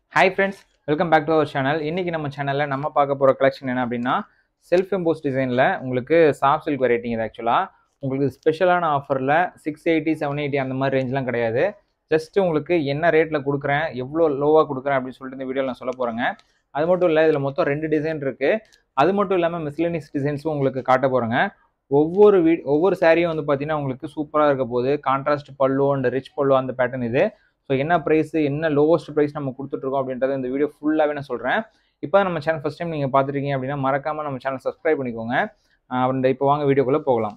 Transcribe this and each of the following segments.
hi friends welcome back to our channel இன்றைக்கி நம்ம சேனலில் நம்ம பார்க்க போகிற கலெக்ஷன் என்ன அப்படின்னா செல்ஃப் எம்போஸ் டிசைனில் உங்களுக்கு சாஃப்ட் சில்க் வெரைட்டிங் இது ஆக்சுவலாக உங்களுக்கு ஸ்பெஷலான ஆஃபரில் சிக்ஸ் எயிட்டி செவன் எயிட்டி அந்த மாதிரி ரேஞ்செலாம் கிடையாது ஜஸ்ட் உங்களுக்கு என்ன ரேட்டில் கொடுக்குறேன் எவ்வளோ லோவாக கொடுக்குறேன் அப்படின்னு சொல்லிட்டு இந்த வீடியோவில் நான் சொல்ல போகிறேங்க அது மட்டும் இல்லை இதில் மொத்தம் ரெண்டு டிசைன் இருக்குது அது மட்டும் இல்லாமல் மிஸ்லினிஸ் டிசைன்ஸும் உங்களுக்கு காட்ட போகிறேங்க ஒவ்வொரு வீ ஒவ்வொரு சாரியும் வந்து பார்த்தீங்கன்னா உங்களுக்கு சூப்பராக இருக்க போகுது கான்ட்ராஸ்ட் பல்லு அண்ட் ரிச் பல்லு அந்த பேட்டர்ன் இது ஸோ என்ன ப்ரைஸ் என்ன லோவஸ்ட் ப்ரைஸ் நம்ம கொடுத்துட்ருக்கோம் அப்படின்றத இந்த வீடியோ ஃபுல்லாகவே நான் சொல்கிறேன் இப்போ நம்ம சேனல் ஃபஸ்ட் டைம் நீங்கள் பார்த்துருக்கீங்க அப்படின்னா மறக்காமல் நம்ம சேனல் சப்ஸ்கிரைப் பண்ணிக்கோங்க அண்ட் இப்போ வாங்க வீடியோக்குள்ளே போகலாம்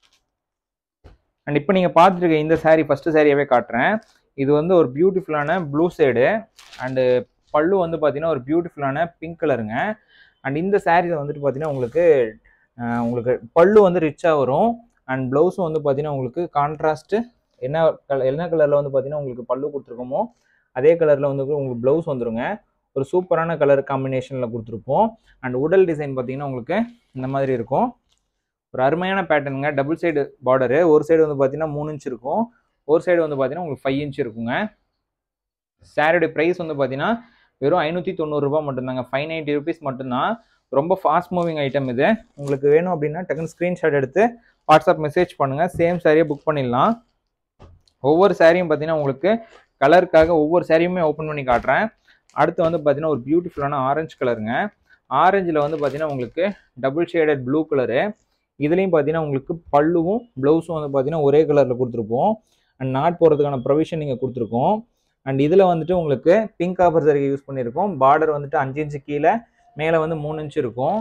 அண்ட் இப்போ நீங்கள் பார்த்துருக்க இந்த saree ஃபஸ்ட்டு சாரியாகவே காட்டுறேன் இது வந்து ஒரு பியூட்டிஃபுல்லான ப்ளூ சைடு அண்டு பல்லு வந்து பார்த்தீங்கன்னா ஒரு பியூட்டிஃபுல்லான பிங்க் கலருங்க அண்ட் இந்த சாரீ வந்துட்டு பார்த்தீங்கன்னா உங்களுக்கு அஹ், உங்களுக்கு பல்லு வந்து ரிச்சாக வரும் அண்ட் ப்ளவுஸும் வந்து பார்த்தீங்கன்னா உங்களுக்கு கான்ட்ராஸ்ட்டு என்ன கலர் என்ன கலரில் வந்து பார்த்தீங்கன்னா உங்களுக்கு பல்லு கொடுத்துருக்கோமோ அதே கலரில் வந்து உங்களுக்கு ப்ளவுஸ் வந்துருங்க ஒரு சூப்பரான கலர் காம்பினேஷனில் கொடுத்துருப்போம் அண்ட் உடல் டிசைன் பார்த்தீங்கன்னா உங்களுக்கு இந்த மாதிரி இருக்கும் ஒரு அருமையான பேட்டர்னுங்க டபுள் சைடு பார்டரு ஒரு சைடு வந்து பார்த்தீங்கன்னா மூணு இன்ச் இருக்கும் ஒரு சைடு வந்து பார்த்தீங்கன்னா உங்களுக்கு ஃபைவ் இன்ச் இருக்குங்க சாரியோட ப்ரைஸ் வந்து பார்த்தீங்கன்னா வெறும் ஐநூற்றி தொண்ணூறுரூபா மட்டும்தாங்க ஃபைவ் நைன்ட்டி ருபீஸ் மட்டும்தான் ரொம்ப ஃபாஸ்ட் மூவிங் ஐட்டம் இது உங்களுக்கு வேணும் அப்படின்னா டக்குன்னு ஸ்க்ரீன்ஷாட் எடுத்து வாட்ஸ்அப் மெசேஜ் பண்ணுங்கள் சேம் சாரியை புக் பண்ணிடலாம் ஒவ்வொரு சாரியும் பார்த்தீங்கன்னா உங்களுக்கு கலருக்காக ஒவ்வொரு சாரியுமே ஓப்பன் பண்ணி காட்டுறேன் அடுத்து வந்து பார்த்தீங்கன்னா ஒரு பியூட்டிஃபுல்லான ஆரஞ்சு கலருங்க ஆரஞ்சில் வந்து பார்த்தீங்கன்னா உங்களுக்கு டபுள் ஷேடட் ப்ளூ கலரு இதுலேயும் பார்த்தீங்கன்னா உங்களுக்கு பல்லுவும் ப்ளவுஸும் வந்து பார்த்தீங்கன்னா ஒரே கலரில் கொடுத்துருப்போம் அண்ட் நாட் போகிறதுக்கான ப்ரொவிஷன் நீங்கள் கொடுத்துருக்கோம் அண்ட் இதில் வந்துட்டு உங்களுக்கு பிங்க் காப்பர் சரிகை யூஸ் பண்ணியிருக்கோம் பார்டர் வந்துட்டு அஞ்சு இன்ச்சு கீழே மேலே வந்து மூணு இன்ச்சு இருக்கும்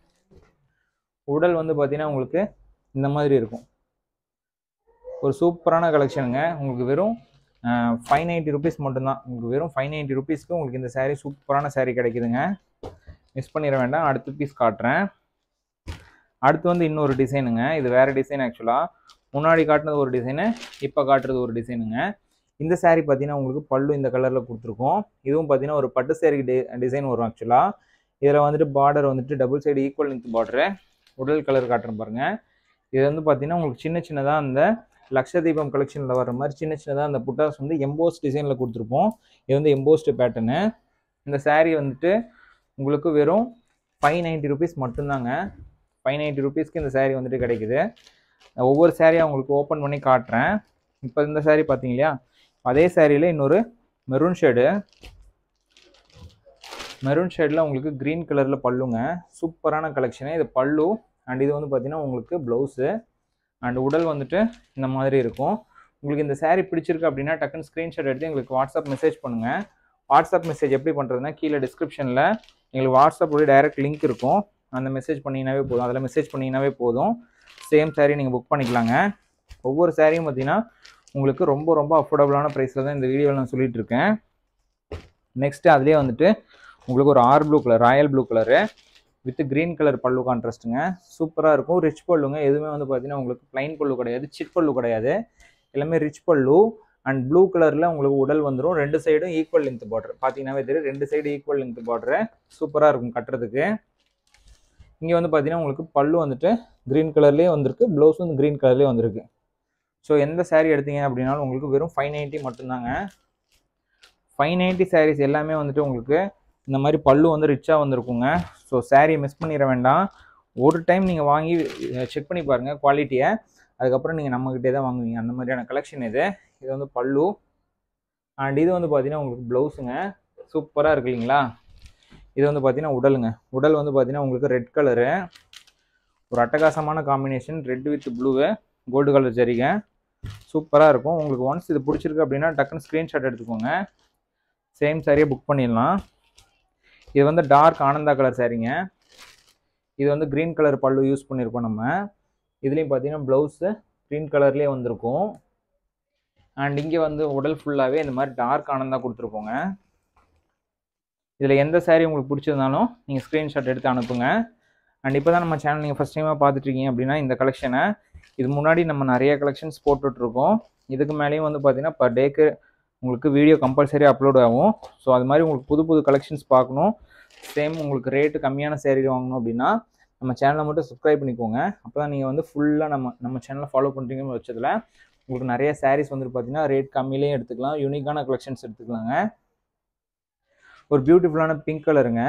உடல் வந்து பார்த்தீங்கன்னா உங்களுக்கு இந்த மாதிரி இருக்கும் ஒரு சூப்பரான கலெக்ஷனுங்க உங்களுக்கு வெறும் ஃபைவ் நைன்ட்டி ருபீஸ் மட்டும்தான் உங்களுக்கு வெறும் ஃபைவ் நைன்ட்டி ருபீஸ்க்கு உங்களுக்கு இந்த saree சூப்பரான saree கிடைக்குதுங்க மிஸ் பண்ணிட வேண்டாம் அடுத்த பீஸ் காட்டுறேன் அடுத்து வந்து இன்னொரு டிசைனுங்க இது வேறு டிசைன் ஆக்சுவலாக முன்னாடி காட்டுனது ஒரு டிசைனு இப்போ காட்டுறது ஒரு டிசைனுங்க இந்த saree பார்த்தீங்கன்னா உங்களுக்கு பல்லு இந்த கலரில் கொடுத்துருக்கோம் இதுவும் பார்த்தீங்கன்னா ஒரு பட்டு saree டி டிசைன் வரும் ஆக்சுவலாக இதில் வந்துட்டு பார்டர் வந்துட்டு double side equal length border உடல் கலர் காட்டுறேன் பாருங்க இது வந்து பார்த்தீங்கன்னா உங்களுக்கு சின்ன சின்னதாக அந்த லக்ஷதீபம் கலெக்ஷனில் வர மாதிரி சின்ன சின்னதாக அந்த புட்டாஸ் வந்து எம்போஸ் டிசைனில் கொடுத்துருப்போம் இது வந்து எம்போஸ்டு பேட்டர்னு இந்த saree வந்துட்டு உங்களுக்கு வெறும் ஃபைவ் நைன்ட்டி ருபீஸ் மட்டும்தாங்க ஃபைவ் நைன்ட்டி ருபீஸ்க்கு இந்த saree வந்துட்டு கிடைக்குது ஒவ்வொரு சாரியாக உங்களுக்கு ஓப்பன் பண்ணி காட்டுறேன் இப்போ இந்த saree பார்த்தீங்க இல்லையா அதே சாரியில் இன்னொரு மெரூன் ஷேடு மெரூன் ஷேடில் உங்களுக்கு க்ரீன் கலரில் பல்லுங்க சூப்பரான கலெக்ஷனு இது பல்லு அண்ட் இது வந்து பார்த்தீங்கன்னா உங்களுக்கு ப்ளவுஸு அண்ட் உடல் வந்துட்டு இந்த மாதிரி இருக்கும் உங்களுக்கு இந்த saree பிடிச்சிருக்கு அப்படின்னா டக்குன்னு ஸ்க்ரீன்ஷாட் எடுத்து எங்களுக்கு வாட்ஸ்அப் மெசேஜ் பண்ணுங்கள் வாட்ஸ்அப் மெசேஜ் எப்படி பண்ணுறதுனா கீழே டிஸ்கிரிப்ஷனில் எங்களுக்கு வாட்ஸ்அப்போட டைரக்ட் லிங்க் இருக்கும் அந்த மெசேஜ் பண்ணிங்கனாவே போதும் அதில் மெசேஜ் பண்ணிங்கனாவே போதும் சேம் saree நீங்கள் புக் பண்ணிக்கலாங்க ஒவ்வொரு சாரியும் பார்த்தீங்கன்னா உங்களுக்கு ரொம்ப ரொம்ப அஃபோர்டபுளான ப்ரைஸில் தான் இந்த வீடியோவில் நான் சொல்லிட்டு இருக்கேன் நெக்ஸ்ட்டு அதுலேயே வந்துட்டு உங்களுக்கு ஒரு or blue colour royal blue colour with green colour பல்லு கான்ட்ராஸ்ட்டுங்க சூப்பராக இருக்கும் ரிச் பல்லுங்க எதுவுமே வந்து பார்த்தீங்கன்னா உங்களுக்கு ப்ளைன் பல்லு கிடையாது சிட் பல்லு கிடையாது எல்லாமே ரிச் பல்லு அண்ட் ப்ளூ கலரில் உங்களுக்கு உடல் வந்துடும் ரெண்டு சைடும் ஈக்குவல் லென்த் பார்டர் பார்த்தீங்கன்னாவே தெரியும் ரெண்டு சைடு ஈக்குவல் லென்த் பார்டரு சூப்பராக இருக்கும் கட்டுறதுக்கு இங்கே வந்து பார்த்தீங்கன்னா உங்களுக்கு பல்லு வந்துட்டு க்ரீன் கலர்லேயே வந்திருக்கு ப்ளவுஸும் வந்து க்ரீன் கலர்லேயே வந்திருக்கு ஸோ எந்த saree எடுத்தீங்க அப்படின்னாலும் உங்களுக்கு வெறும் ஃபைவ் நைன்ட்டி மட்டும்தாங்க ஃபைவ் நைன்ட்டி சாரீஸ் எல்லாமே வந்துட்டு உங்களுக்கு இந்த மாதிரி பல்லு வந்து ரிச்சாக வந்திருக்குங்க ஸோ saree மிஸ் பண்ணிட வேண்டாம் ஒரு டைம் நீங்கள் வாங்கி செக் பண்ணி பாருங்கள் குவாலிட்டியை அதுக்கப்புறம் நீங்கள் நம்மக்கிட்டே தான் வாங்குவீங்க அந்த மாதிரியான கலெக்ஷன் இது இது வந்து பல்லு அண்ட் இது வந்து பார்த்தீங்கன்னா உங்களுக்கு ப்ளவுஸுங்க சூப்பராக இருக்கு இல்லைங்களா இது வந்து பார்த்தீங்கன்னா உடலுங்க உடல் வந்து பார்த்தீங்கன்னா உங்களுக்கு ரெட் கலரு ஒரு அட்டகாசமான combination red with blue gold colour ஜரிக சூப்பராக இருக்கும் உங்களுக்கு ஒன்ஸ் இது பிடிச்சிருக்கு அப்படின்னா டக்குன்னு ஸ்க்ரீன்ஷாட் எடுத்துக்கோங்க சேம் சாரியை புக் பண்ணிடலாம் இது வந்து டார்க் ஆனந்தா கலர் சாரீங்க இது வந்து க்ரீன் கலர் பல்லு யூஸ் பண்ணியிருக்கோம் நம்ம இதுலேயும் பார்த்தீங்கன்னா ப்ளவுஸு க்ரீன் கலர்லேயே வந்திருக்கும் அண்ட் இங்கே வந்து உடல் ஃபுல்லாகவே இந்த மாதிரி டார்க் ஆனந்தா கொடுத்துருப்போங்க இதில் எந்த saree உங்களுக்கு பிடிச்சிருந்தாலும் நீங்கள் ஸ்க்ரீன்ஷாட் எடுத்து அனுப்புங்க அண்ட் இப்போ தான் நம்ம சேனல் நீங்கள் ஃபஸ்ட் டைமாக பார்த்துட்ருக்கீங்க அப்படின்னா இந்த கலெக்ஷனை இது முன்னாடி நம்ம நிறைய கலெக்ஷன்ஸ் போட்டுட்ருக்கோம் இதுக்கு மேலேயும் வந்து பார்த்தீங்கன்னா பர் டேக்கு உங்களுக்கு வீடியோ கம்பல்சரி அப்லோட் ஆகும் ஸோ அது மாதிரி உங்களுக்கு புது புது கலெக்ஷன்ஸ் பார்க்கணும் சேம் உங்களுக்கு ரேட்டு கம்மியான சேரீ வாங்கணும் அப்படின்னா நம்ம சேனலை மட்டும் சப்ஸ்கிரைப் பண்ணிக்கோங்க அப்போ தான் நீங்கள் வந்து ஃபுல்லாக நம்ம நம்ம சேனலை ஃபாலோ பண்ணுறீங்கன்னு வச்சதில் உங்களுக்கு நிறைய சாரீஸ் வந்துட்டு பார்த்தீங்கன்னா ரேட் கம்மியிலையும் எடுத்துக்கலாம் யூனிக்கான கலெக்ஷன்ஸ் எடுத்துக்கலாங்க ஒரு பியூட்டிஃபுல்லான பிங்க் கலருங்க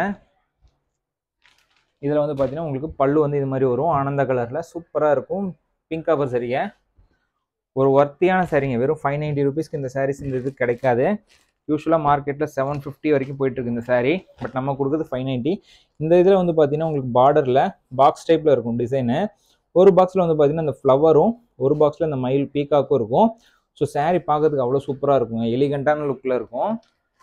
இதில் வந்து பார்த்தீங்கன்னா உங்களுக்கு பல்லு வந்து இது மாதிரி வரும் ஆனந்த கலரில் சூப்பராக இருக்கும் பிங்க் கவர் சரிங்க ஒரு ஒர்த்தியான சரிங்க வெறும் ஃபைவ் நைன்ட்டி ருபீஸ்க்கு இந்த சாரீஸ் இந்த இது கிடைக்காது யூஸ்வலாக மார்க்கெட்டில் செவன் ஃபிஃப்டி வரைக்கும் போயிட்டுருக்கு இந்த saree பட் நம்ம கொடுக்குறது ஃபைவ் நைன்ட்டி இந்த இதில் வந்து பார்த்தீங்கன்னா உங்களுக்கு பார்டரில் பாக்ஸ் டைப்பில் இருக்கும் டிசைனு ஒரு பாக்ஸில் வந்து பார்த்தீங்கன்னா இந்த ஃப்ளவரும் ஒரு பாக்ஸில் இந்த மயில் பீக்காக்கும் இருக்கும் ஸோ saree பார்க்கறதுக்கு அவ்வளோ சூப்பராக இருக்குங்க எலிகண்ட்டான லுக்கில் இருக்கும்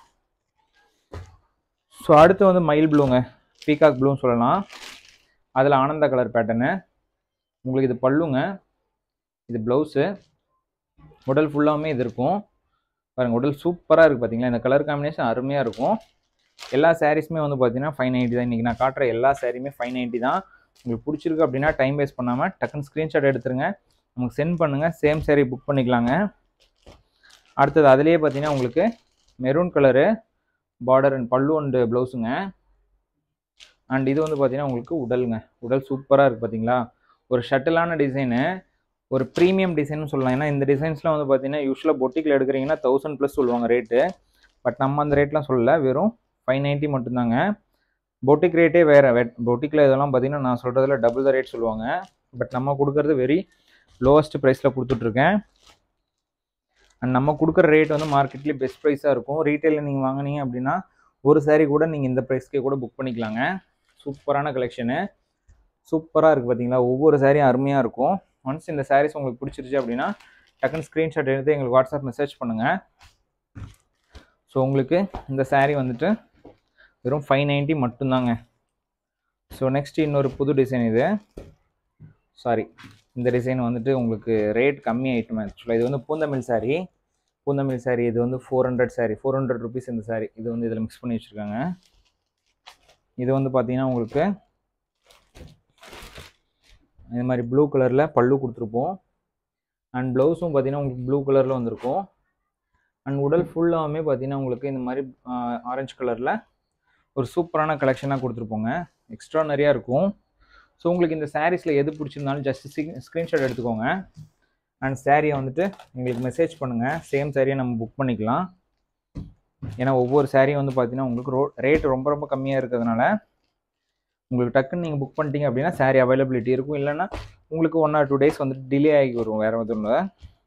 ஸோ அடுத்து வந்து மயில் ப்ளூங்க பீகாக் ப்ளூன்னு சொல்லலாம் அதில் ஆனந்த கலர் பேட்டர்னு உங்களுக்கு இது பல்லுங்க இது ப்ளவுஸு உடல் ஃபுல்லாமே இது இருக்கும் பாருங்கள் உடல் சூப்பராக இருக்குது பார்த்தீங்களா இந்த கலர் காம்பினேஷன் அருமையாக இருக்கும் எல்லா சாரீஸுமே வந்து பார்த்தீங்கன்னா ஃபைவ் நைன்ட்டி தான் இன்றைக்கி நான் காட்டுற எல்லா சாரியுமே ஃபைவ் நைன்ட்டி தான் உங்களுக்கு பிடிச்சிருக்கு அப்படின்னா டைம் வேஸ்ட் பண்ணாமல் டக்குன்னு ஸ்க்ரீன்ஷாட் எடுத்துருங்க நமக்கு சென்ட் பண்ணுங்கள் சேம் saree புக் பண்ணிக்கலாங்க அடுத்தது அதுலேயே பார்த்தீங்கன்னா உங்களுக்கு மெரூன் கலரு பார்டர் அண்ட் பல்லு அண்டு ப்ளவுஸுங்க அண்ட் இது வந்து பார்த்தீங்கன்னா உங்களுக்கு உடலுங்க உடல் சூப்பராக இருக்குது பார்த்தீங்களா ஒரு ஷட்டிலான டிசைனு ஒரு ப்ரீமியம் டிசைன்னு சொல்லலாம் ஏன்னா இந்த டிசைன்ஸ்லாம் வந்து பார்த்தீங்கன்னா யூஸ்வலாக பொட்டிக்கில் எடுக்கிறீங்கன்னா தௌசண்ட் ப்ளஸ் சொல்லுவாங்க ரேட்டு பட் நம்ம அந்த ரேட்லாம் சொல்லல வெறும் ஃபைவ் நைன்ட்டி மட்டும்தாங்க பொட்டிக் ரேட்டே வேறு வெட் பொட்டிக்கில் இதெல்லாம் பார்த்தீங்கன்னா நான் சொல்கிறதுல டபுள் த ரேட் சொல்லுவாங்க பட் நம்ம கொடுக்குறது வெரி லோவஸ்ட் ப்ரைஸில் கொடுத்துட்ருக்கேன் அண்ட் நம்ம கொடுக்குற ரேட் வந்து மார்க்கெட்லேயே பெஸ்ட் ப்ரைஸாக இருக்கும் ரீட்டைலில் நீங்கள் வாங்குனீங்க அப்படின்னா ஒரு saree கூட நீங்கள் இந்த ப்ரைஸ்க்கே கூட புக் பண்ணிக்கலாங்க சூப்பரான கலெக்ஷனு சூப்பராக இருக்குது பார்த்தீங்களா ஒவ்வொரு சாரியும் அருமையாக இருக்கும் ஒன்ஸ் இந்த சாரீஸ் உங்களுக்கு பிடிச்சிருச்சு அப்படின்னா டக்குன்னு ஸ்க்ரீன்ஷாட் எடுத்து எங்களுக்கு வாட்ஸ்அப் மெசேஜ் பண்ணுங்கள் ஸோ உங்களுக்கு இந்த saree வந்துட்டு வெறும் ஃபைவ் நைன்ட்டி மட்டும்தாங்க ஸோ நெக்ஸ்ட் இன்னொரு புது டிசைன் இது சாரி இந்த டிசைன் வந்துட்டு உங்களுக்கு ரேட் கம்மி ஆகிட்டுமே ஆக்சுவலாக இது வந்து பூந்தமிழ் saree பூந்தமிழ் saree இது வந்து four hundred saree four hundred rupees இந்த saree இது வந்து இதில் மிக்ஸ் பண்ணி வச்சுருக்காங்க இது வந்து பார்த்தீங்கன்னா உங்களுக்கு இது மாதிரி ப்ளூ கலரில் பல்லு கொடுத்துருப்போம் அண்ட் ப்ளவுஸும் பார்த்தீங்கன்னா உங்களுக்கு ப்ளூ கலரில் வந்திருக்கும் அண்ட் உடல் ஃபுல்லாகவுமே பார்த்தீங்கன்னா உங்களுக்கு இந்த மாதிரி ஆரஞ்சு கலரில் ஒரு சூப்பரான கலெக்ஷனாக கொடுத்துருப்போங்க எக்ஸ்ட்ரா நிறையா இருக்கும் ஸோ உங்களுக்கு இந்த சாரீஸில் எது பிடிச்சிருந்தாலும் ஜஸ்ட் ஸ்க்ரீன்ஷாட் எடுத்துக்கோங்க அண்ட் சாரியை வந்துட்டு எங்களுக்கு மெசேஜ் பண்ணுங்கள் சேம் சாரியை நம்ம புக் பண்ணிக்கலாம் ஏன்னா ஒவ்வொரு சாரியும் வந்து பார்த்தீங்கன்னா உங்களுக்கு ரோ ரேட் ரொம்ப ரொம்ப கம்மியாக இருக்கிறதுனால உங்களுக்கு டக்குன்னு நீங்கள் புக் பண்ணிட்டீங்க அப்படின்னா சாரீ அவைலபிலிட்டி இருக்கும் இல்லைன்னா உங்களுக்கு ஒன் ஆர் டூ டேஸ் வந்துட்டு டிலே ஆகி வரும் வேறு எதுவும் இல்லை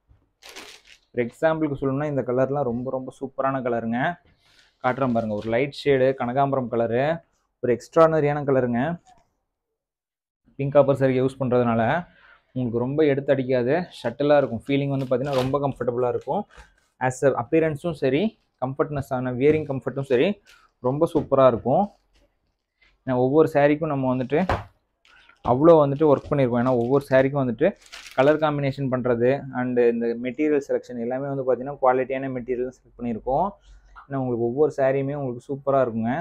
ஒரு எக்ஸாம்பிளுக்கு சொல்லணும்னா இந்த கலர்லாம் ரொம்ப ரொம்ப சூப்பரான கலருங்க காட்டுறேன் பாருங்கள் ஒரு லைட் ஷேடு கனகாம்பரம் கலரு ஒரு எக்ஸ்ட்ரானரியான கலருங்க பிங்க் காப்பர் சரி யூஸ் பண்ணுறதுனால உங்களுக்கு ரொம்ப எடுத்து அடிக்காது ஷட்டிலாக இருக்கும் ஃபீலிங் வந்து பார்த்தீங்கன்னா ரொம்ப கம்ஃபர்டபுளாக இருக்கும் ஆஸ் அ அப்பியரன்ஸும் சரி கம்ஃபர்ட்னஸான வியரிங் கம்ஃபர்ட்டும் சரி ரொம்ப சூப்பராக இருக்கும் ஏன்னா ஒவ்வொரு சாரீக்கும் நம்ம வந்துட்டு அவ்வளோ வந்துட்டு ஒர்க் பண்ணியிருக்கோம் ஏன்னா ஒவ்வொரு சாரீக்கும் வந்துட்டு கலர் காம்பினேஷன் பண்ணுறது அண்டு இந்த மெட்டீரியல் செலெக்ஷன் எல்லாமே வந்து பார்த்திங்கன்னா குவாலிட்டியான மெட்டீரியல் செலக்ட் பண்ணியிருக்கோம் ஏன்னா உங்களுக்கு ஒவ்வொரு சாரியுமே உங்களுக்கு சூப்பராக இருக்குங்க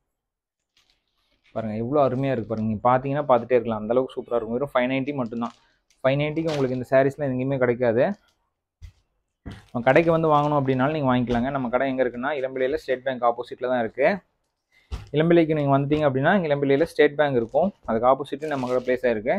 பாருங்கள் எவ்வளோ அருமையாக இருக்குது பாருங்கள் நீங்கள் பார்த்தீங்கன்னா பார்த்துட்டே இருக்கலாம் அந்தளவுக்கு சூப்பராக இருக்கும் வெறும் ஃபைவ் நைன்ட்டி மட்டும்தான் ஃபைவ் நைன்ட்டிக்கு உங்களுக்கு இந்த சாரீஸ்லாம் எங்கேயுமே கிடைக்காது நம்ம கடைக்கு வந்து வாங்கணும் அப்படின்னாலும் நீங்கள் வாங்கிக்கலாங்க நம்ம கடை எங்கே இருக்குன்னா இளம்பிள்ளையில் ஸ்டேட் பேங்க் ஆப்போசிட்டில் தான் இருக்குது இளம்பிள்ளைக்கு நீங்கள் வந்துட்டீங்க அப்படின்னா இளம்பிள்ளையில் ஸ்டேட் பேங்க் இருக்கும் அதுக்கு ஆப்போசிட்டு நம்ம கடை பிளேஸ் ஆயிருக்கு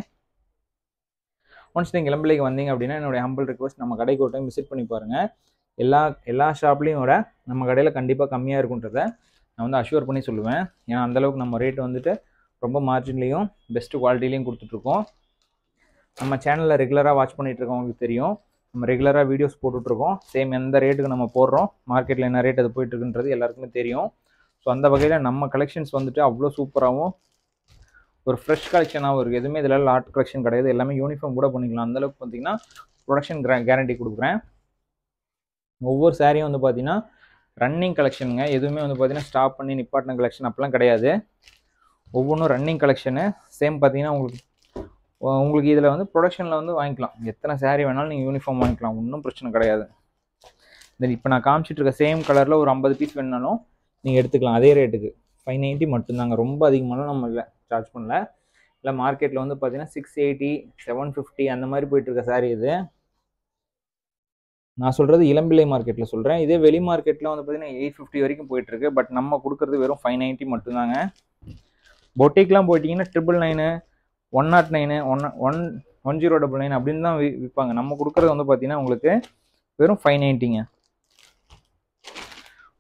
ஒன்ஸ் நீங்கள் இளம்பிள்ளைக்கு வந்தீங்க அப்படின்னா என்னுடைய ஹம்பிள் ரிக்வஸ்ட் நம்ம கடைக்கு ஒரு டைம் விசிட் பண்ணி பாருங்கள் எல்லா எல்லா ஷாப்லேயும் விட நம்ம கடையில் கண்டிப்பாக கம்மியாக இருக்குன்றத நான் வந்து அஷ்யூர் பண்ணி சொல்லுவேன் ஏன்னா அந்தளவுக்கு நம்ம ரேட் வந்துட்டு ரொம்ப மார்ஜின்லேயும் பெஸ்ட்டு குவாலிட்டிலையும் கொடுத்துட்ருக்கோம் நம்ம சேனலில் ரெகுலராக வாட்ச் பண்ணிட்டு இருக்கவங்களுக்கு தெரியும் நம்ம ரெகுலராக வீடியோஸ் போட்டுட்ருக்கோம் சேம் எந்த ரேட்டுக்கு நம்ம போடுறோம் மார்க்கெட்டில் என்ன ரேட் அது போயிட்டுருக்குன்றது எல்லாருக்குமே தெரியும் ஸோ அந்த வகையில் நம்ம கலெக்ஷன்ஸ் வந்துட்டு அவ்வளோ சூப்பராகவும் ஒரு ஃப்ரெஷ் கலெக்ஷனாகவும் இருக்குது எதுவுமே இதில் லாட் கலெக்ஷன் கிடையாது எல்லாமே யூனிஃபார்ம் கூட பண்ணிக்கலாம் அந்தளவுக்கு பார்த்தீங்கன்னா ப்ரொடக்ஷன் கேரண்டி கொடுக்குறேன் ஒவ்வொரு சாரியும் வந்து பார்த்தீங்கன்னா ரன்னிங் கலெக்ஷனுங்க எதுவுமே வந்து பார்த்தீங்கன்னா ஸ்டாப் பண்ணி நிப்பாட்டின கலெக்ஷன் அப்படிலாம் கிடையாது ஒவ்வொன்றும் ரன்னிங் கலெக்ஷனு சேம் பார்த்தீங்கன்னா உங்களுக்கு உ- உங்களுக்கு இதில் வந்து ப்ரொடக்ஷனில் வந்து வாங்கிக்கலாம் எத்தனை saree வேணாலும் நீங்கள் யூனிஃபார்ம் வாங்கிக்கலாம் ஒன்றும் பிரச்சனை கிடையாது இந்த இப்போ நான் காமிச்சிட்டு இருக்க சேம் கலரில் ஒரு ஐம்பது பீஸ் வேணுனாலும் நீங்கள் எடுத்துக்கலாம் அதே ரேட்டுக்கு ஃபைவ் நைன்ட்டி மட்டும்தாங்க ரொம்ப அதிகமாலாம் நம்ம இல்லை சார்ஜ் பண்ணல இல்லை மார்க்கெட்டில் வந்து பார்த்தீங்கன்னா சிக்ஸ் எயிட்டி செவன் ஃபிஃப்டி அந்த மாதிரி போயிட்டு இருக்க saree இது நான் சொல்கிறது இளம்பிள்ளை மார்க்கெட்டில் சொல்கிறேன் இதே வெளி மார்க்கெட்டில் வந்து பார்த்தீங்கன்னா எயிட் ஃபிஃப்டி வரைக்கும் போயிட்டுருக்கு பட் நம்ம கொடுக்குறது வெறும் ஃபைவ் நைன்ட்டி மட்டும்தாங்க பொட்டிக்லாம் போயிட்டீங்கன்னா triple nine one nought nine one one one zero double nine அப்படின்னு தான் வி- விற்பாங்க நம்ம கொடுக்குறது வந்து பார்த்தீங்கன்னா உங்களுக்கு வெறும் ஃபைவ் நைன்ட்டிங்க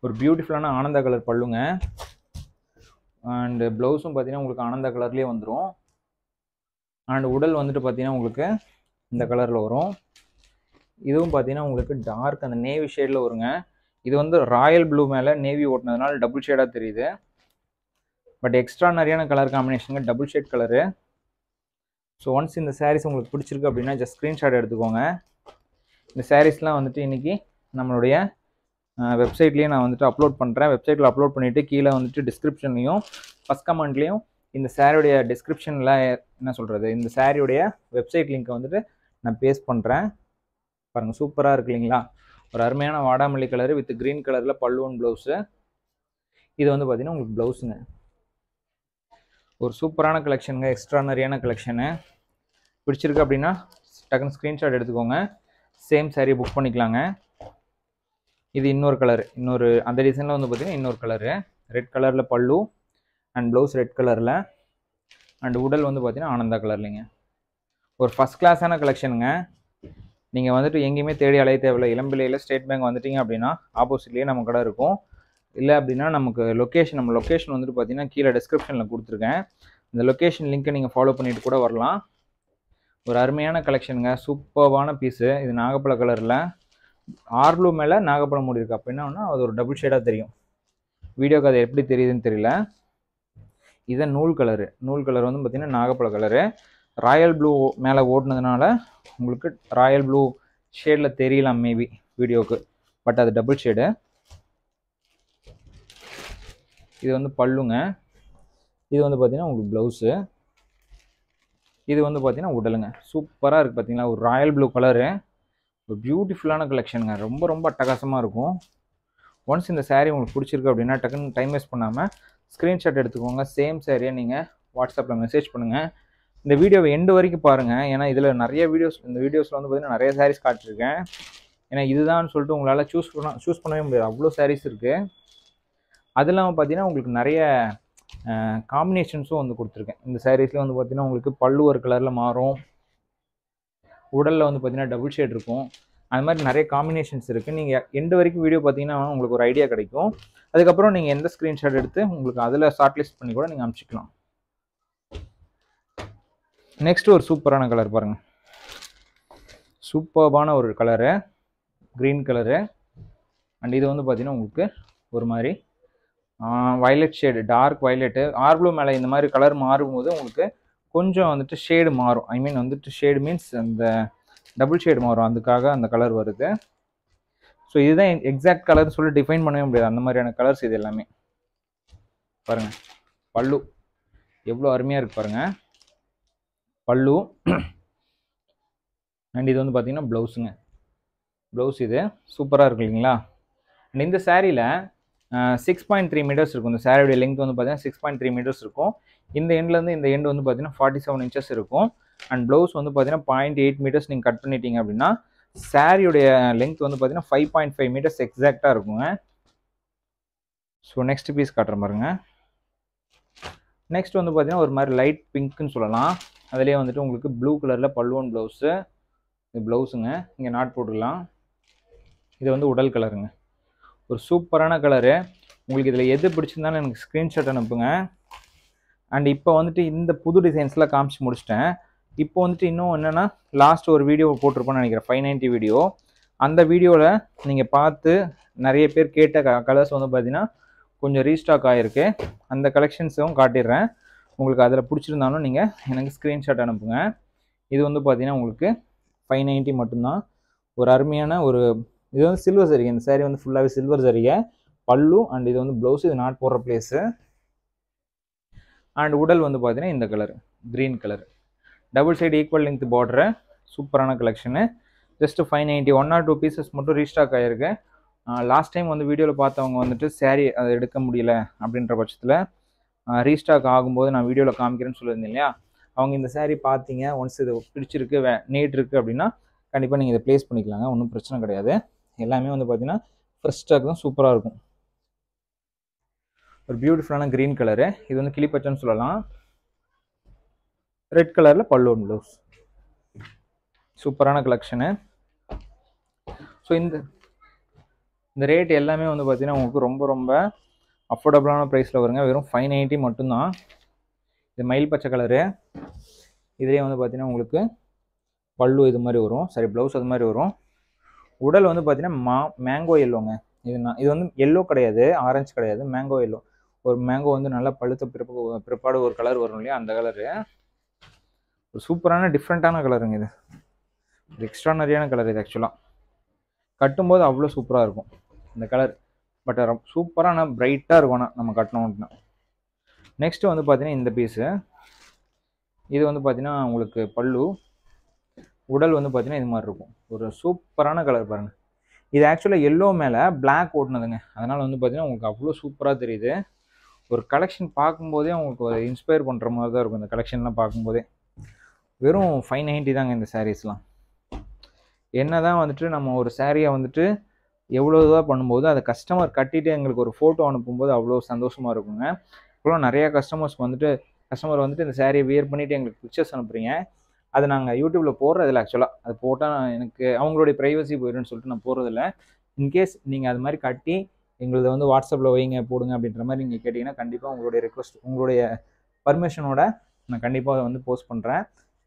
ஒரு பியூட்டிஃபுல்லான ஆனந்தா கலர் பல்லுங்க அண்டு ப்ளவுஸும் பார்த்தீங்கன்னா உங்களுக்கு ஆனந்தா கலர்லேயே வந்துடும் அண்ட் உடல் வந்துட்டு பார்த்தீங்கன்னா உங்களுக்கு இந்த கலரில் வரும் இதுவும் பார்த்தீங்கன்னா உங்களுக்கு டார்க் அந்த நேவி ஷேடில் வருங்க இது வந்து ராயல் ப்ளூ மேலே நேவி ஓட்டினதுனால டபுள் ஷேடாக தெரியுது பட் எக்ஸ்ட்ரானரியான கலர் காம்பினேஷனுங்க double shade colour so once இந்த சாரீஸ் உங்களுக்கு பிடிச்சிருக்கு அப்படின்னா ஜஸ்ட் ஸ்க்ரீன்ஷாட் எடுத்துக்கோங்க இந்த சாரீஸ்லாம் வந்துட்டு இன்றைக்கி நம்மளுடைய வெப்சைட்லேயே நான் வந்துட்டு அப்லோட் பண்ணுறேன் வெப்சைட்டில் அப்லோட் பண்ணிவிட்டு கீழே வந்துட்டு டிஸ்கிரிப்ஷன்லையும் ஃபஸ்ட் கமெண்ட்லேயும் இந்த சாரியுடைய டிஸ்கிரிப்ஷனில் என்ன சொல்கிறது இந்த சாரியுடைய வெப்சைட் லிங்க்கை வந்துட்டு நான் பேஸ்ட் பண்ணுறேன் பாருங்கள் சூப்பராக இருக்கு இல்லைங்களா ஒரு அருமையான வாடாமல்லி கலரு வித் க்ரீன் கலரில் பல்லுவன் ப்ளவுஸு இது வந்து பார்த்திங்கன்னா உங்களுக்கு ப்ளவுஸுங்க ஒரு சூப்பரான கலெக்ஷனுங்க எக்ஸ்ட்ரானரியான கலெக்ஷனு பிடிச்சிருக்கு அப்படின்னா டக்குன்னு ஸ்க்ரீன்ஷாட் எடுத்துக்கோங்க சேம் சாரீ புக் பண்ணிக்கலாங்க இது இன்னொரு கலர் இன்னொரு அந்த டிசைனில் வந்து பார்த்திங்கன்னா இன்னொரு கலரு ரெட் கலரில் பல்லு அண்ட் ப்ளவுஸ் ரெட் கலரில் அண்ட் உடல் வந்து பார்த்திங்கன்னா ஆனந்தா கலர்லிங்க ஒரு ஃபஸ்ட் கிளாஸான கலெக்ஷனுங்க நீங்கள் வந்துட்டு எங்கேயுமே தேடி அலைய தேவையில்லை இளம்பிள்ளையில் ஸ்டேட் பேங்க் வந்துட்டீங்க அப்படின்னா ஆப்போசிட்லேயே நம்ம கடை இருக்கும் இல்லை அப்படின்னா நமக்கு லொக்கேஷன் நம்ம லொக்கேஷன் வந்துட்டு பார்த்தீங்கன்னா கீழே டிஸ்கிரிப்ஷனில் கொடுத்துருக்கேன் இந்த லொக்கேஷன் லிங்க்கை நீங்கள் ஃபாலோ பண்ணிட்டு கூட வரலாம் ஒரு அருமையான கலெக்ஷனுங்க சூப்பர்வான பீஸு இது நாகப்பழ கலரில் ஆர்ப்ளூ மேலே நாகப்பழம் மூடி இருக்கு அப்போ என்ன அது ஒரு டபுள் ஷேடாக தெரியும் வீடியோக்கு அது எப்படி தெரியுதுன்னு தெரியல இதான் நூல் கலரு நூல் கலர் வந்து பார்த்திங்கன்னா நாகப்பழ கலரு ராயல் ப்ளூ மேலே ஓடினதுனால உங்களுக்கு ராயல் ப்ளூ ஷேடில் தெரியலாம் மேபி வீடியோவுக்கு பட் அது டபுள் ஷேடு இது வந்து பல்லுங்க இது வந்து பார்த்திங்கன்னா உங்களுக்கு ப்ளவுஸு இது வந்து பார்த்திங்கன்னா உடலுங்க சூப்பராக இருக்குது பார்த்தீங்களா ஒரு ராயல் ப்ளூ கலரு ஒரு பியூட்டிஃபுல்லான கலெக்ஷனுங்க ரொம்ப ரொம்ப அட்டகாசமாக இருக்கும் ஒன்ஸ் இந்த saree உங்களுக்கு பிடிச்சிருக்கு அப்படின்னா டக்குன்னு டைம் வேஸ்ட் பண்ணாமல் ஸ்க்ரீன்ஷாட் எடுத்துக்கோங்க சேம் சாரியை நீங்கள் வாட்ஸ்அப்பில் மெசேஜ் பண்ணுங்கள் இந்த வீடியோவை எண்டு வரைக்கும் பாருங்கள் ஏன்னா இதில் நிறைய வீடியோஸ் இந்த வீடியோஸில் வந்து பார்த்திங்கன்னா நிறைய sarees காட்டியிருக்கேன் ஏன்னா இதுதான் சொல்லிட்டு உங்களால் சூஸ் பண்ண சூஸ் பண்ணவே முடியாது அவ்வளோ sarees இருக்குது அது இல்லாமல் பார்த்தீங்கன்னா உங்களுக்கு நிறைய காம்பினேஷன்ஸும் வந்து கொடுத்துருக்கேன் இந்த சாரீஸில் வந்து பார்த்தீங்கன்னா உங்களுக்கு பல்லு ஒரு கலரில் மாறும் உடலில் வந்து பார்த்தீங்கன்னா டபுள் ஷேட் இருக்கும் அது மாதிரி நிறைய காம்பினேஷன்ஸ் இருக்குது நீங்கள் எண்டு வரைக்கும் வீடியோ பார்த்தீங்கன்னா உங்களுக்கு ஒரு ஐடியா கிடைக்கும் அதுக்கப்புறம் நீங்கள் எந்த ஸ்க்ரீன்ஷாட் எடுத்து உங்களுக்கு அதில் ஷார்ட் லிஸ்ட் பண்ணி கூட நீங்கள் அனுப்பிச்சிக்கலாம் நெக்ஸ்ட் ஒரு சூப்பரான கலர் பாருங்கள் சூப்பர்பான ஒரு கலரு க்ரீன் கலரு அண்ட் இது வந்து பார்த்தீங்கன்னா உங்களுக்கு ஒரு மாதிரி violet shade dark violet or blue மேலே இந்த மாதிரி கலர் மாறும்போது உங்களுக்கு கொஞ்சம் வந்துட்டு ஷேடு மாறும் ஐ மீன் வந்துட்டு ஷேடு மீன்ஸ் அந்த டபுள் ஷேடு மாறும் அதுக்காக அந்த கலர் வருது ஸோ இதுதான் எக்ஸாக்ட் கலர் சொல்லி டிஃபைன் பண்ணவே முடியாது அந்த மாதிரியான கலர்ஸ் இது எல்லாமே பாருங்கள் பல்லு எவ்வளோ அருமையாக இருக்கு பாருங்கள் பல்லு அண்ட் இது வந்து பார்த்தீங்கன்னா ப்ளவுஸுங்க ப்ளவுஸ் இது சூப்பராக இருக்கு இல்லைங்களா அண்ட் இந்த சாரியில் சிக்ஸ் பாயிண்ட் த்ரீ மீட்டர்ஸ் இருக்கும் இந்த சாரியோடைய லெங்க் வந்து பார்த்தீங்கன்னா சிக்ஸ் பாயிண்ட் த்ரீ மீட்டர்ஸ் இருக்கும் இந்த எண்ட்லேருந்து இந்த எண்ட் வந்து பார்த்தீங்கன்னா ஃபார்ட்டி செவன் இன்ச்சஸ் இருக்கும் அண்ட் ப்ளவுஸ் வந்து பார்த்தீங்கன்னா பாயிண்ட் எயிட் மீட்டர்ஸ் நீங்கள் கட் பண்ணிட்டீங்க அப்படின்னா சாரியுடைய லெங்க் வந்து பார்த்தீங்கன்னா ஃபைவ் பாயிண்ட் ஃபைவ் மீட்டர்ஸ் எக்ஸாக்டாக இருக்குங்க ஸோ நெக்ஸ்ட் பீஸ் காட்டுறேன் பாருங்க நெக்ஸ்ட் வந்து பார்த்தீங்கன்னா ஒரு மாதிரி லைட் பிங்க்குன்னு சொல்லலாம் அதுலேயே வந்துட்டு உங்களுக்கு ப்ளூ கலரில் பல்லுவன் ப்ளவுஸு இது ப்ளவுஸுங்க இங்கே நாட் போட்டுக்கலாம் இது வந்து உடல் கலருங்க ஒரு சூப்பரான கலரு உங்களுக்கு இதில் எது பிடிச்சிருந்தாலும் எனக்கு ஸ்க்ரீன்ஷாட் அனுப்புங்க அண்ட் இப்போ வந்துட்டு இந்த புது டிசைன்ஸ்லாம் காமிச்சு முடிச்சிட்டேன் இப்போ வந்துட்டு இன்னும் என்னென்னா லாஸ்ட் ஒரு வீடியோ போட்டிருப்போம்னு நினைக்கிறேன் ஃபைவ் நைன்ட்டி வீடியோ அந்த வீடியோவில் நீங்கள் பார்த்து நிறைய பேர் கேட்ட க கலர்ஸ் வந்து பார்த்தீங்கன்னா கொஞ்சம் ரீஸ்டாக் ஆகிருக்கு அந்த கலெக்ஷன்ஸும் காட்டிடுறேன் உங்களுக்கு அதில் பிடிச்சிருந்தாலும் நீங்கள் எனக்கு ஸ்க்ரீன்ஷாட் அனுப்புங்க இது வந்து பார்த்தீங்கன்னா உங்களுக்கு ஃபைவ் நைன்ட்டி மட்டும்தான் ஒரு அருமையான ஒரு இது வந்து சில்வர் சரிகை இந்த saree வந்து ஃபுல்லாகவே சில்வர் சரிகை பல்லு அண்ட் இது வந்து ப்ளவுஸ் இது நாட் போடுற பிளேஸு அண்ட் உடல் வந்து பார்த்தீங்கன்னா இந்த colour green colour double side equal length border சூப்பரான collection just five ninety one or two pieces மட்டும் ரீஸ்டாக் ஆகிருக்கு லாஸ்ட் டைம் வந்து வீடியோவில் பார்த்தவங்க வந்துட்டு saree அதை எடுக்க முடியல அப்படின்ற பட்சத்தில் ரீஸ்டாக் ஆகும்போது நான் வீடியோவில் காமிக்கிறேன்னு சொல்லியிருந்தேன் இல்லையா அவங்க இந்த saree பார்த்தீங்க ஒன்ஸ் இது பிடிச்சிருக்கு வே நீட் இருக்குது அப்படின்னா கண்டிப்பாக நீங்கள் இதை ப்ளேஸ் பண்ணிக்கலாங்க ஒன்றும் பிரச்சனை கிடையாது எல்லாமே வந்து பார்த்தீங்கன்னா ஃப்ரெஷ் ஸ்டாக் தான் சூப்பராக இருக்கும் ஒரு பியூட்டிஃபுல்லான க்ரீன் கலரு இது வந்து கிளிப்பச்சைன்னு சொல்லலாம் ரெட் கலரில் பல்லோன் ப்ளவுஸ் சூப்பரான கலெக்ஷனு ஸோ இந்த இந்த ரேட் எல்லாமே வந்து பார்த்தீங்கன்னா உங்களுக்கு ரொம்ப ரொம்ப அஃபோர்டபுளான ப்ரைஸில் வருங்க வெறும் ஃபைவ் நைன்ட்டி மட்டும்தான் இது மயில் பச்சை கலரு இதுலேயே வந்து பார்த்தீங்கன்னா உங்களுக்கு பல்லு இது மாதிரி வரும் சரி ப்ளவுஸ் அது மாதிரி வரும் உடல் வந்து பார்த்தீங்கன்னா மா மேங்கோ எல்லோங்க இது நான் இது வந்து எல்லோ கிடையாது ஆரஞ்சு கிடையாது மேங்கோ எல்லோ ஒரு மேங்கோ வந்து நல்லா பழுத்த பிறப்பு பிற்பாடு ஒரு கலர் வரும் இல்லையா அந்த கலரு ஒரு சூப்பரான டிஃப்ரெண்ட்டான கலருங்க இது ஒரு எக்ஸ்ட்ரானரியான கலர் இது ஆக்சுவலாக கட்டும்போது அவ்வளோ சூப்பராக இருக்கும் இந்த கலர் பட் சூப்பரான பிரைட்டாக இருக்கும் ஆனால் நம்ம கட்டணும்னா நெக்ஸ்ட்டு வந்து பார்த்தீங்கன்னா இந்த பீஸு இது வந்து பார்த்தீங்கன்னா உங்களுக்கு பல்லு உடல் வந்து பார்த்தீங்கன்னா இது மாதிரி இருக்கும் ஒரு சூப்பரான கலர் பாருங்கள் இது ஆக்சுவலாக எல்லோ மேலே பிளாக் ஓட்டுனதுங்க அதனால் வந்து பார்த்தீங்கன்னா உங்களுக்கு அவ்வளோ சூப்பராக தெரியுது ஒரு கலெக்ஷன் பார்க்கும்போதே உங்களுக்கு ஒரு இன்ஸ்பயர் பண்ணுற மாதிரி தான் இருக்கும் இந்த கலெக்ஷன்லாம் பார்க்கும்போதே வெறும் ஃபைவ் நைன்ட்டி தாங்க இந்த சாரீஸ்லாம் என்ன தான் வந்துட்டு நம்ம ஒரு சாரியை வந்துட்டு எவ்வளோ இதாக பண்ணும்போது அதை கஸ்டமர் கட்டிட்டு எங்களுக்கு ஒரு ஃபோட்டோ அனுப்பும்போது அவ்வளோ சந்தோஷமாக இருக்குங்க இப்போ நிறையா கஸ்டமர்ஸ் வந்துட்டு கஸ்டமர் வந்துட்டு இந்த சாரியை வியர் பண்ணிவிட்டு எங்களுக்கு பிக்சர்ஸ் அனுப்புறீங்க அது நாங்கள் யூடியூப்பில் போடுறதில்ல ஆக்சுவலாக அது போட்டால் எனக்கு அவங்களுடைய ப்ரைவசி போயிடும்னு சொல்லிட்டு நான் போடுறதில்ல இன்கேஸ் நீங்கள் அது மாதிரி கட்டி எங்களது வந்து வாட்ஸ்அப்பில் வைங்க போடுங்க அப்படின்ற மாதிரி நீங்கள் கேட்டிங்கன்னா கண்டிப்பாக உங்களுடைய ரெக்வஸ்ட் உங்களுடைய பர்மிஷனோட நான் கண்டிப்பாக அதை வந்து போஸ்ட் பண்ணுறேன்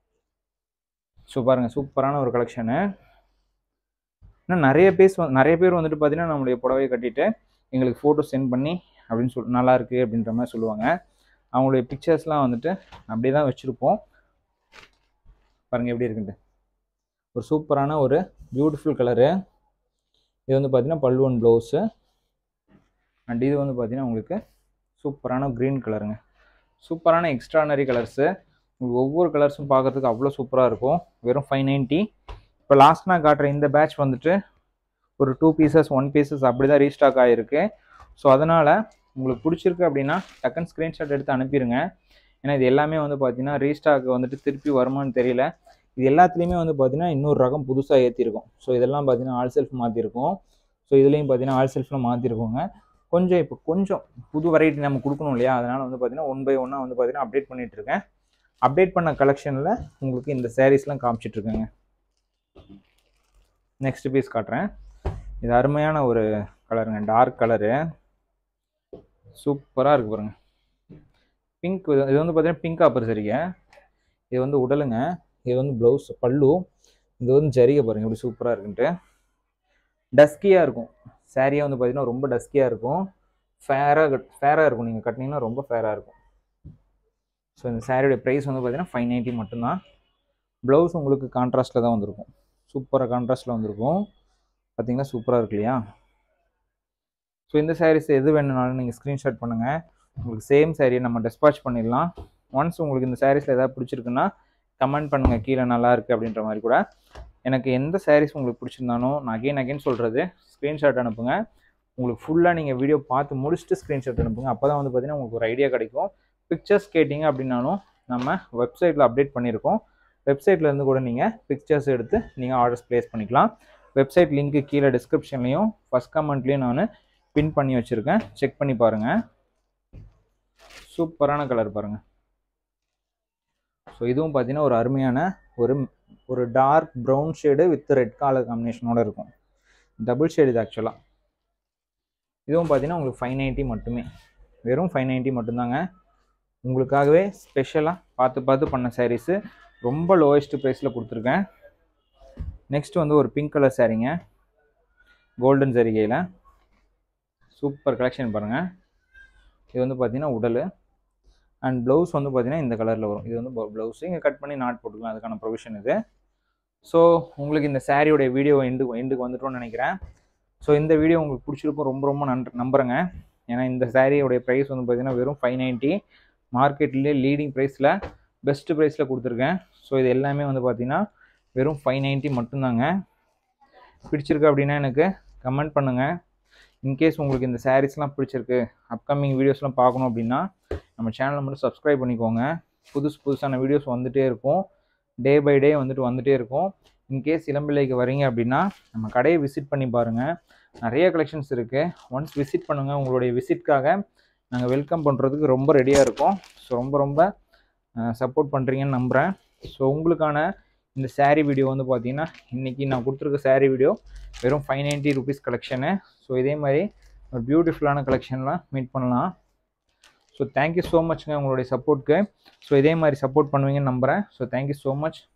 ஸோ பாருங்கள் சூப்பரான ஒரு கலெக்ஷனு இன்னும் நிறைய பேஸ் நிறைய பேர் வந்துட்டு பார்த்தீங்கன்னா நம்மளுடைய புடவையை கட்டிட்டு எங்களுக்கு ஃபோட்டோ சென்ட் பண்ணி அப்படின்னு சொல் நல்லா இருக்குது அப்படின்ற மாதிரி சொல்லுவாங்க அவங்களுடைய பிக்சர்ஸ்லாம் வந்துட்டு அப்படியே தான் வச்சுருப்போம் பாருங்கள் எப்படி இருக்குன்ட்டு ஒரு சூப்பரான ஒரு பியூட்டிஃபுல் கலரு இது வந்து பார்த்தீங்கன்னா பல்லுவன் ப்ளவுஸு அண்ட் இது வந்து பார்த்தீங்கன்னா உங்களுக்கு சூப்பரான க்ரீன் கலருங்க சூப்பரான எக்ஸ்ட்ரானரி கலர்ஸு உங்களுக்கு ஒவ்வொரு கலர்ஸும் பார்க்குறதுக்கு அவ்வளோ சூப்பராக இருக்கும் வெறும் ஃபைவ் நைன்ட்டி இப்போ லாஸ்ட் நான் காட்டுற இந்த பேட்ச் வந்துட்டு ஒரு டூ பீசஸ் ஒன் பீசஸ் அப்படி தான் ரீஸ்டாக் ஆகிருக்கு ஸோ அதனால் உங்களுக்கு பிடிச்சிருக்கு அப்படின்னா டக்குன்னு ஸ்க்ரீன்ஷாட் எடுத்து அனுப்பிடுங்க ஏன்னா இது எல்லாமே வந்து பார்த்தீங்கன்னா ரீஸ்டாக் வந்துட்டு திருப்பி வருமானு தெரியல இது எல்லாத்துலேயுமே வந்து பார்த்தீங்கன்னா இன்னொரு ரகம் புதுசாக ஏற்றிருக்கும் ஸோ இதெல்லாம் பார்த்தீங்கன்னா ஆல் செல்ஃப் மாற்றிருக்கோம் ஸோ இதுலேயும் பார்த்தீங்கன்னா ஆல் செல்ஃபில் மாற்றிருக்கோங்க கொஞ்சம் இப்போ கொஞ்சம் புது வெரைட்டி நம்ம கொடுக்கணும் இல்லையா அதனால் வந்து பார்த்தீங்கன்னா ஒன் பை ஒன்னாக வந்து பார்த்தீங்கன்னா அப்டேட் பண்ணிகிட்டு இருக்கேன் அப்டேட் பண்ண கலெக்ஷனில் உங்களுக்கு இந்த சாரீஸ்லாம் காமிச்சிட்ருக்கேங்க நெக்ஸ்ட் பீஸ் காட்டுறேன் இது அருமையான ஒரு கலருங்க டார்க் கலரு சூப்பராக இருக்குது பாருங்க பிங்க் இது வந்து பார்த்தீங்கன்னா பிங்க் ஆப்பர் சரிங்க இது வந்து உடலுங்க இது வந்து ப்ளவுஸ் பல்லு இது வந்து ஜரிகை பாருங்க எப்படி சூப்பராக இருக்குன்ட்டு டஸ்கியாக இருக்கும் சாரியாக வந்து பார்த்தீங்கன்னா ரொம்ப டஸ்கியாக இருக்கும் ஃபேராக ஃபேராக இருக்கும் நீங்கள் கட்டினீங்கன்னா ரொம்ப ஃபேராக இருக்கும் ஸோ இந்த சாரியோட ப்ரைஸ் வந்து பார்த்தீங்கன்னா ஃபைவ் நைன்ட்டி மட்டும்தான் ப்ளவுஸ் உங்களுக்கு கான்ட்ராஸ்ட்டில் தான் வந்திருக்கும் சூப்பராக கான்ட்ராஸ்ட்டில் வந்திருக்கும் பார்த்தீங்கன்னா சூப்பராக இருக்கு இல்லையா ஸோ இந்த சாரீஸ் எது வேணும்னாலும் நீங்கள் ஸ்க்ரீன்ஷாட் பண்ணுங்கள் உங்களுக்கு சேம் சாரியை நம்ம டெஸ்பாச் பண்ணிடலாம் ஒன்ஸ் உங்களுக்கு இந்த சாரீஸில் எதாவது பிடிச்சிருக்குன்னா கமெண்ட் பண்ணுங்கள் கீழே நல்லா இருக்குது அப்படின்ற மாதிரி கூட எனக்கு எந்த சாரீஸ் உங்களுக்கு பிடிச்சிருந்தாலும் நான் அகைன் அகைன் சொல்கிறது ஸ்க்ரீன்ஷாட் அனுப்புங்க உங்களுக்கு ஃபுல்லாக நீங்கள் வீடியோ பார்த்து முடிச்சுட்டு ஸ்க்ரீன்ஷாட் அனுப்புங்க அப்போ தான் வந்து பார்த்தீங்கன்னா உங்களுக்கு ஒரு ஐடியா கிடைக்கும் பிக்சர்ஸ் கேட்டிங்க அப்படின்னாலும் நம்ம வெப்சைட்டில் அப்டேட் பண்ணியிருக்கோம் வெப்சைட்ல இருந்து கூட நீங்கள் பிக்சர்ஸ் எடுத்து நீங்கள் ஆர்டர்ஸ் ப்ளேஸ் பண்ணிக்கலாம் வெப்சைட் லிங்க்கு கீழே டிஸ்கிரிப்ஷன்லையும் ஃபஸ்ட் கமெண்ட்லேயும் நான் பின் பண்ணி வச்சுருக்கேன் செக் பண்ணி பாருங்கள் சூப்பரான கலர் பாருங்கள் ஸோ இதுவும் பார்த்தீங்கன்னா ஒரு அருமையான ஒரு ஒரு dark brown shade with red colour காம்பினேஷனோட இருக்கும் டபுள் ஷேடு இது ஆக்சுவலாக இதுவும் பார்த்தீங்கன்னா உங்களுக்கு ஃபைவ் நைன்ட்டி மட்டுமே வெறும் ஃபைவ் நைன்ட்டி மட்டும்தாங்க உங்களுக்காகவே ஸ்பெஷலாக பார்த்து பார்த்து பண்ண சாரீஸு ரொம்ப லோவஸ்ட் ப்ரைஸில் கொடுத்துருக்கேன் நெக்ஸ்ட் வந்து ஒரு பிங்க் கலர் சாரீங்க கோல்டன் சரிகையில் சூப்பர் கலெக்ஷன் பாருங்கள் இது வந்து பார்த்தீங்கன்னா உடல் அண்ட் ப்ளவுஸ் வந்து பார்த்தீங்கன்னா இந்த கலரில் வரும் இது வந்து ப்ளவுஸ் இங்கே கட் பண்ணி நாட் போட்டுக்கலாம் அதுக்கான ப்ரொவிஷன் இது ஸோ உங்களுக்கு இந்த சாரியோடைய வீடியோ எண்டு எண்டுக்கு வந்துட்டோம்னு நினைக்கிறேன் ஸோ இந்த வீடியோ உங்களுக்கு பிடிச்சிருக்கும் ரொம்ப ரொம்ப நன்று நம்புகிறேங்க ஏன்னா இந்த சாரியோடைய ப்ரைஸ் வந்து பார்த்தீங்கன்னா வெறும் ஃபைவ் நைன்ட்டி மார்க்கெட்லேயே லீடிங் ப்ரைஸில் பெஸ்ட் ப்ரைஸில் கொடுத்துருக்கேன் ஸோ இது எல்லாமே வந்து பார்த்தீங்கன்னா வெறும் ஃபைவ் நைன்ட்டி மட்டும்தாங்க பிடிச்சிருக்கு அப்படின்னா எனக்கு கமெண்ட் பண்ணுங்கள் இன்கேஸ் உங்களுக்கு இந்த சாரீஸ்லாம் பிடிச்சிருக்கு அப்கமிங் வீடியோஸ்லாம் பார்க்கணும் அப்படின்னா நம்ம சேனலை மட்டும் சப்ஸ்கிரைப் பண்ணிக்கோங்க புதுசு புதுசான வீடியோஸ் வந்துகிட்டே இருக்கும் டே பை டே வந்துட்டு வந்துகிட்டே இருக்கும் இன்கேஸ் இளம்பிள்ளைக்கு வரீங்க அப்படின்னா நம்ம கடையை விசிட் பண்ணி பாருங்கள் நிறைய கலெக்ஷன்ஸ் இருக்குது ஒன்ஸ் விசிட் பண்ணுங்கள் உங்களுடைய விசிட்காக நாங்கள் வெல்கம் பண்ணுறதுக்கு ரொம்ப ரெடியாக இருக்கோம் ஸோ ரொம்ப ரொம்ப சப்போர்ட் பண்ணுறீங்கன்னு நம்புகிறேன் ஸோ உங்களுக்கான இந்த saree வீடியோ வந்து பார்த்தீங்கன்னா இன்றைக்கி நான் கொடுத்துருக்க saree வீடியோ வெறும் five ninety rupees collection so இதே மாதிரி ஒரு பியூட்டிஃபுல்லான கலெக்ஷன்லாம் மீட் பண்ணலாம் ஸோ தேங்க்யூ ஸோ மச்ங்க உங்களுடைய சப்போர்ட்க்கு ஸோ இதே மாதிரி சப்போர்ட் பண்ணுவீங்கன்னு நம்புகிறேன் ஸோ தேங்க்யூ ஸோ மச்